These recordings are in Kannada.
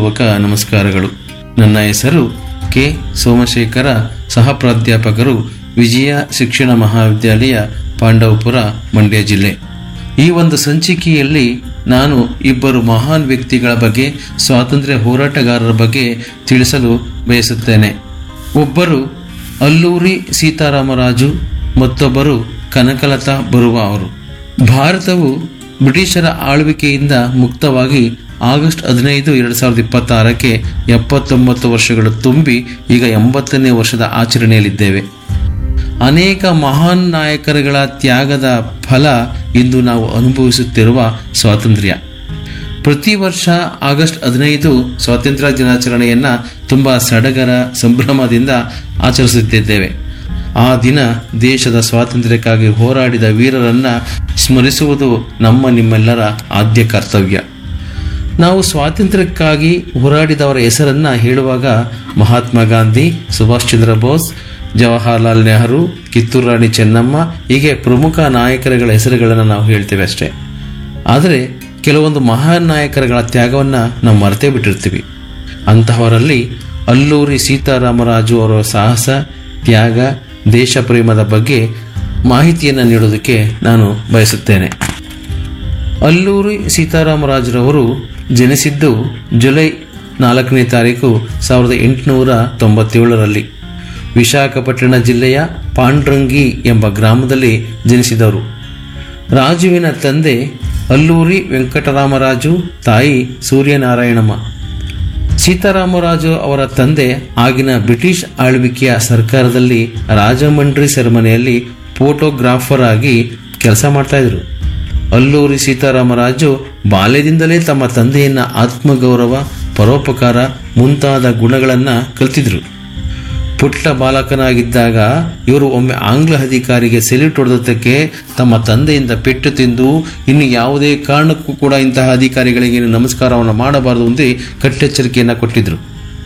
ಹೃದಯಪೂರ್ವಕ ನಮಸ್ಕಾರಗಳು ನನ್ನ ಹೆಸರು ಕೆ ಸೋಮಶೇಖರ ಸಹ ಪ್ರಾಧ್ಯಾಪಕರು ವಿಜಯ ಶಿಕ್ಷಣ ಮಹಾವಿದ್ಯಾಲಯ ಪಾಂಡವಪುರ ಮಂಡ್ಯ ಜಿಲ್ಲೆ ಈ ಒಂದು ಸಂಚಿಕೆಯಲ್ಲಿ ನಾನು ಇಬ್ಬರು ಮಹಾನ್ ವ್ಯಕ್ತಿಗಳ ಬಗ್ಗೆ ಸ್ವಾತಂತ್ರ್ಯ ಹೋರಾಟಗಾರರ ಬಗ್ಗೆ ತಿಳಿಸಲು ಬಯಸುತ್ತೇನೆ ಒಬ್ಬರು ಅಲ್ಲೂರಿ ಸೀತಾರಾಮರಾಜು ಮತ್ತೊಬ್ಬರು ಕನಕಲತಾ ಬರುವ ಅವರು ಭಾರತವು ಬ್ರಿಟಿಷರ ಆಳ್ವಿಕೆಯಿಂದ ಮುಕ್ತವಾಗಿ ಆಗಸ್ಟ್ ಹದಿನೈದು ಎರಡು ಸಾವಿರದ ಇಪ್ಪತ್ತಾರಕ್ಕೆ ಎಪ್ಪತ್ತೊಂಬತ್ತು ವರ್ಷಗಳು ತುಂಬಿ ಈಗ ಎಂಬತ್ತನೇ ವರ್ಷದ ಆಚರಣೆಯಲ್ಲಿದ್ದೇವೆ ಅನೇಕ ಮಹಾನ್ ನಾಯಕರುಗಳ ತ್ಯಾಗದ ಫಲ ಇಂದು ನಾವು ಅನುಭವಿಸುತ್ತಿರುವ ಸ್ವಾತಂತ್ರ್ಯ ಪ್ರತಿ ವರ್ಷ ಆಗಸ್ಟ್ ಹದಿನೈದು ಸ್ವಾತಂತ್ರ್ಯ ದಿನಾಚರಣೆಯನ್ನ ತುಂಬ ಸಡಗರ ಸಂಭ್ರಮದಿಂದ ಆಚರಿಸುತ್ತಿದ್ದೇವೆ ಆ ದಿನ ದೇಶದ ಸ್ವಾತಂತ್ರ್ಯಕ್ಕಾಗಿ ಹೋರಾಡಿದ ವೀರರನ್ನ ಸ್ಮರಿಸುವುದು ನಮ್ಮ ನಿಮ್ಮೆಲ್ಲರ ಆದ್ಯ ಕರ್ತವ್ಯ ನಾವು ಸ್ವಾತಂತ್ರ್ಯಕ್ಕಾಗಿ ಹೋರಾಡಿದವರ ಹೆಸರನ್ನ ಹೇಳುವಾಗ ಮಹಾತ್ಮ ಗಾಂಧಿ ಸುಭಾಷ್ ಚಂದ್ರ ಬೋಸ್ ಜವಾಹರ್ಲಾಲ್ ನೆಹರು ಕಿತ್ತೂರು ರಾಣಿ ಚೆನ್ನಮ್ಮ ಹೀಗೆ ಪ್ರಮುಖ ನಾಯಕರುಗಳ ಹೆಸರುಗಳನ್ನು ನಾವು ಹೇಳ್ತೇವೆ ಅಷ್ಟೇ ಆದರೆ ಕೆಲವೊಂದು ಮಹಾನ್ ನಾಯಕರುಗಳ ತ್ಯಾಗವನ್ನು ನಾವು ಮರೆತೇ ಬಿಟ್ಟಿರ್ತೀವಿ ಅಂತಹವರಲ್ಲಿ ಅಲ್ಲೂರಿ ಸೀತಾರಾಮರಾಜು ಅವರ ಸಾಹಸ ತ್ಯಾಗ ದೇಶ ಪ್ರೇಮದ ಬಗ್ಗೆ ಮಾಹಿತಿಯನ್ನು ನೀಡೋದಕ್ಕೆ ನಾನು ಬಯಸುತ್ತೇನೆ ಅಲ್ಲೂರಿ ಸೀತಾರಾಮರಾಜರವರು ಜನಿಸಿದ್ದು ಜುಲೈ ನಾಲ್ಕನೇ ತಾರೀಕು ಸಾವಿರದ ಎಂಟುನೂರ ತೊಂಬತ್ತೇಳರಲ್ಲಿ ವಿಶಾಖಪಟ್ಟಣ ಜಿಲ್ಲೆಯ ಪಾಂಡ್ರಂಗಿ ಎಂಬ ಗ್ರಾಮದಲ್ಲಿ ಜನಿಸಿದವರು ರಾಜುವಿನ ತಂದೆ ಅಲ್ಲೂರಿ ವೆಂಕಟರಾಮರಾಜು ತಾಯಿ ಸೂರ್ಯನಾರಾಯಣಮ್ಮ ಸೀತಾರಾಮರಾಜು ಅವರ ತಂದೆ ಆಗಿನ ಬ್ರಿಟಿಷ್ ಆಳ್ವಿಕೆಯ ಸರ್ಕಾರದಲ್ಲಿ ರಾಜಮಂಡ್ರಿ ಸೆರೆಮನೆಯಲ್ಲಿ ಫೋಟೋಗ್ರಾಫರ್ ಆಗಿ ಕೆಲಸ ಮಾಡ್ತಾ ಇದ್ರು ಅಲ್ಲೂರಿ ಸೀತಾರಾಮರಾಜು ಬಾಲ್ಯದಿಂದಲೇ ತಮ್ಮ ತಂದೆಯನ್ನ ಆತ್ಮಗೌರವ ಪರೋಪಕಾರ ಮುಂತಾದ ಗುಣಗಳನ್ನ ಕಲ್ತಿದ್ರು ಪುಟ್ಟ ಬಾಲಕನಾಗಿದ್ದಾಗ ಇವರು ಒಮ್ಮೆ ಆಂಗ್ಲ ಅಧಿಕಾರಿಗೆ ಸೆಲ್ಯೂಟ್ ಹೊಡೆದಕ್ಕೆ ತಮ್ಮ ತಂದೆಯಿಂದ ಪೆಟ್ಟು ತಿಂದು ಇನ್ನು ಯಾವುದೇ ಕಾರಣಕ್ಕೂ ಕೂಡ ಇಂತಹ ಅಧಿಕಾರಿಗಳಿಗೆ ನಮಸ್ಕಾರವನ್ನು ಮಾಡಬಾರದು ಅಂತ ಕಟ್ಟೆಚ್ಚರಿಕೆಯನ್ನು ಕೊಟ್ಟಿದ್ರು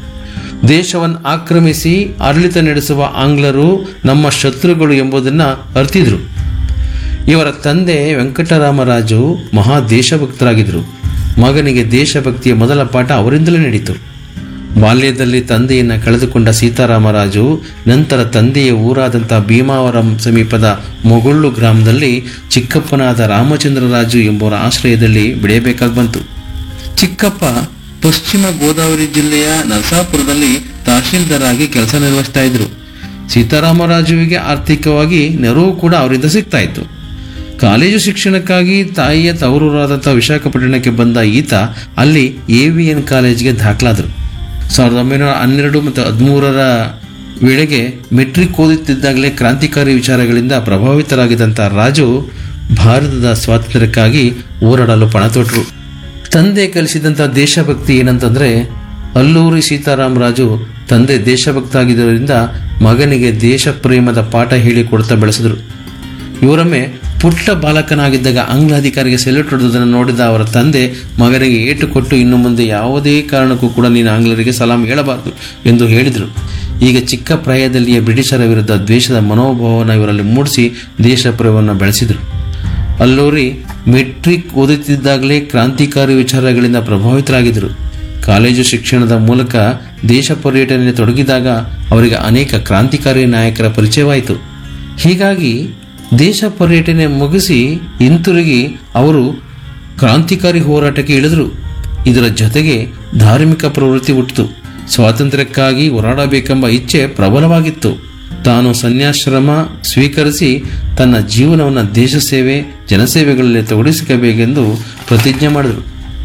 ದೇಶವನ್ನು ಆಕ್ರಮಿಸಿ ಆಡಳಿತ ನಡೆಸುವ ಆಂಗ್ಲರು ನಮ್ಮ ಶತ್ರುಗಳು ಎಂಬುದನ್ನು ಅರ್ತಿದ್ರು ಇವರ ತಂದೆ ವೆಂಕಟರಾಮರಾಜು ಮಹಾ ದೇಶಭಕ್ತರಾಗಿದ್ದರು ಮಗನಿಗೆ ದೇಶಭಕ್ತಿಯ ಮೊದಲ ಪಾಠ ಅವರಿಂದಲೇ ನಡೀತು ಬಾಲ್ಯದಲ್ಲಿ ತಂದೆಯನ್ನು ಕಳೆದುಕೊಂಡ ಸೀತಾರಾಮರಾಜು ನಂತರ ತಂದೆಯ ಊರಾದಂಥ ಭೀಮಾವರಂ ಸಮೀಪದ ಮೊಗುಳ್ಳು ಗ್ರಾಮದಲ್ಲಿ ಚಿಕ್ಕಪ್ಪನಾದ ರಾಮಚಂದ್ರರಾಜು ಎಂಬುವರ ಆಶ್ರಯದಲ್ಲಿ ಬೆಳೆಯಬೇಕಾಗಿ ಬಂತು ಚಿಕ್ಕಪ್ಪ ಪಶ್ಚಿಮ ಗೋದಾವರಿ ಜಿಲ್ಲೆಯ ನರಸಾಪುರದಲ್ಲಿ ತಹಶೀಲ್ದಾರ್ ಆಗಿ ಕೆಲಸ ನಿರ್ವಹಿಸ್ತಾ ಇದ್ರು ಸೀತಾರಾಮರಾಜುವಿಗೆ ಆರ್ಥಿಕವಾಗಿ ನೆರವು ಕೂಡ ಅವರಿಂದ ಸಿಗ್ತಾ ಇತ್ತು ಕಾಲೇಜು ಶಿಕ್ಷಣಕ್ಕಾಗಿ ತಾಯಿಯ ತವರೂರಾದಂಥ ವಿಶಾಖಪಟ್ಟಣಕ್ಕೆ ಬಂದ ಈತ ಅಲ್ಲಿ ಎ ವಿ ಎನ್ ಕಾಲೇಜ್ಗೆ ದಾಖಲಾದರು ಸಾವಿರದ ಒಂಬೈನೂರ ಹನ್ನೆರಡು ಮತ್ತು ಹದಿಮೂರರ ವೇಳೆಗೆ ಮೆಟ್ರಿಕ್ ಓದುತ್ತಿದ್ದಾಗಲೇ ಕ್ರಾಂತಿಕಾರಿ ವಿಚಾರಗಳಿಂದ ಪ್ರಭಾವಿತರಾಗಿದ್ದಂಥ ರಾಜು ಭಾರತದ ಸ್ವಾತಂತ್ರ್ಯಕ್ಕಾಗಿ ಹೋರಾಡಲು ಪಣ ತೊಟ್ಟರು ತಂದೆ ಕಲಿಸಿದಂಥ ದೇಶಭಕ್ತಿ ಏನಂತಂದ್ರೆ ಅಲ್ಲೂರಿ ಸೀತಾರಾಮರಾಜು ತಂದೆ ದೇಶಭಕ್ತ ಆಗಿದ್ದರಿಂದ ಮಗನಿಗೆ ದೇಶ ಪ್ರೇಮದ ಪಾಠ ಹೇಳಿಕೊಡ್ತಾ ಬೆಳೆಸಿದ್ರು ಇವರೊಮ್ಮೆ ಪುಟ್ಟ ಬಾಲಕನಾಗಿದ್ದಾಗ ಆಂಗ್ಲ ಅಧಿಕಾರಿಗೆ ಸೆಲ್ಯೂಟ್ ಹೊಡೆದನ್ನು ನೋಡಿದ ಅವರ ತಂದೆ ಮಗನಿಗೆ ಏಟು ಕೊಟ್ಟು ಇನ್ನು ಮುಂದೆ ಯಾವುದೇ ಕಾರಣಕ್ಕೂ ಕೂಡ ನೀನು ಆಂಗ್ಲರಿಗೆ ಸಲಾಂ ಹೇಳಬಾರದು ಎಂದು ಹೇಳಿದರು ಈಗ ಚಿಕ್ಕ ಪ್ರಾಯದಲ್ಲಿಯೇ ಬ್ರಿಟಿಷರ ವಿರುದ್ಧ ದ್ವೇಷದ ಮನೋಭಾವನ ಇವರಲ್ಲಿ ಮೂಡಿಸಿ ದೇಶ ಪ್ರೇಮವನ್ನು ಬೆಳೆಸಿದರು ಅಲ್ಲೂರಿ ಮೆಟ್ರಿಕ್ ಓದುತ್ತಿದ್ದಾಗಲೇ ಕ್ರಾಂತಿಕಾರಿ ವಿಚಾರಗಳಿಂದ ಪ್ರಭಾವಿತರಾಗಿದ್ದರು ಕಾಲೇಜು ಶಿಕ್ಷಣದ ಮೂಲಕ ದೇಶ ಪರ್ಯಟನೆಯಲ್ಲಿ ತೊಡಗಿದಾಗ ಅವರಿಗೆ ಅನೇಕ ಕ್ರಾಂತಿಕಾರಿ ನಾಯಕರ ಪರಿಚಯವಾಯಿತು ಹೀಗಾಗಿ ದೇಶ ಪರ್ಯಟನೆ ಮುಗಿಸಿ ಹಿಂತಿರುಗಿ ಅವರು ಕ್ರಾಂತಿಕಾರಿ ಹೋರಾಟಕ್ಕೆ ಇಳಿದರು ಇದರ ಜೊತೆಗೆ ಧಾರ್ಮಿಕ ಪ್ರವೃತ್ತಿ ಹುಟ್ಟಿತು ಸ್ವಾತಂತ್ರ್ಯಕ್ಕಾಗಿ ಹೋರಾಡಬೇಕೆಂಬ ಇಚ್ಛೆ ಪ್ರಬಲವಾಗಿತ್ತು ತಾನು ಸನ್ಯಾಶ್ರಮ ಸ್ವೀಕರಿಸಿ ತನ್ನ ಜೀವನವನ್ನು ದೇಶ ಸೇವೆ ಜನಸೇವೆಗಳಲ್ಲಿ ತೊಡಗಿಸಿಕಬೇಕೆಂದು ಪ್ರತಿಜ್ಞೆ ಮಾಡಿದರು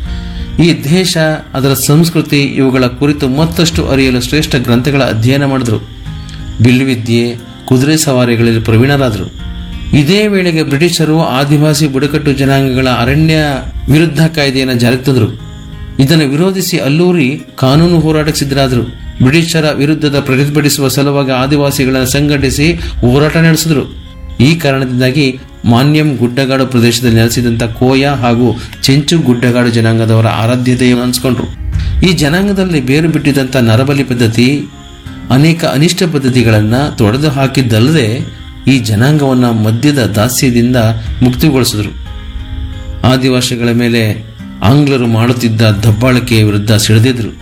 ಈ ದೇಶ ಅದರ ಸಂಸ್ಕೃತಿ ಇವುಗಳ ಕುರಿತು ಮತ್ತಷ್ಟು ಅರಿಯಲು ಶ್ರೇಷ್ಠ ಗ್ರಂಥಗಳ ಅಧ್ಯಯನ ಮಾಡಿದರು ಬಿಲ್ವಿದ್ಯೆ ಕುದುರೆ ಸವಾರಿಗಳಲ್ಲಿ ಪ್ರವೀಣರಾದರು ಇದೇ ವೇಳೆಗೆ ಬ್ರಿಟಿಷರು ಆದಿವಾಸಿ ಬುಡಕಟ್ಟು ಜನಾಂಗಗಳ ಅರಣ್ಯ ವಿರುದ್ಧ ಕಾಯ್ದೆಯನ್ನು ಜಾರಿಗೆ ತಂದರು ಇದನ್ನು ವಿರೋಧಿಸಿ ಅಲ್ಲೂರಿ ಕಾನೂನು ಹೋರಾಟಕ್ಕೆ ಸಿದ್ಧರಾದರು ಬ್ರಿಟಿಷರ ವಿರುದ್ಧದ ಪ್ರತಿಭಟಿಸುವ ಸಲುವಾಗಿ ಆದಿವಾಸಿಗಳನ್ನು ಸಂಘಟಿಸಿ ಹೋರಾಟ ನಡೆಸಿದರು ಈ ಕಾರಣದಿಂದಾಗಿ ಮಾನ್ಯಂ ಗುಡ್ಡಗಾಡು ಪ್ರದೇಶದಲ್ಲಿ ನೆಲೆಸಿದಂಥ ಕೋಯ ಹಾಗೂ ಚೆಂಚು ಗುಡ್ಡಗಾಡು ಜನಾಂಗದವರ ಆರಾಧ್ಯತೆಯನ್ನು ಅನಿಸ್ಕೊಂಡ್ರು ಈ ಜನಾಂಗದಲ್ಲಿ ಬೇರು ಬಿಟ್ಟಿದ್ದಂಥ ನರಬಲಿ ಪದ್ಧತಿ ಅನೇಕ ಅನಿಷ್ಟ ಪದ್ಧತಿಗಳನ್ನು ತೊಡೆದು ಹಾಕಿದ್ದಲ್ಲದೆ ಈ ಜನಾಂಗವನ್ನು ಮದ್ಯದ ದಾಸ್ಯದಿಂದ ಮುಕ್ತಿಗೊಳಿಸಿದ್ರು ಆದಿವಾಸಿಗಳ ಮೇಲೆ ಆಂಗ್ಲರು ಮಾಡುತ್ತಿದ್ದ ದಬ್ಬಾಳಿಕೆಯ ವಿರುದ್ಧ ಸಿಡಿದಿದ್ರು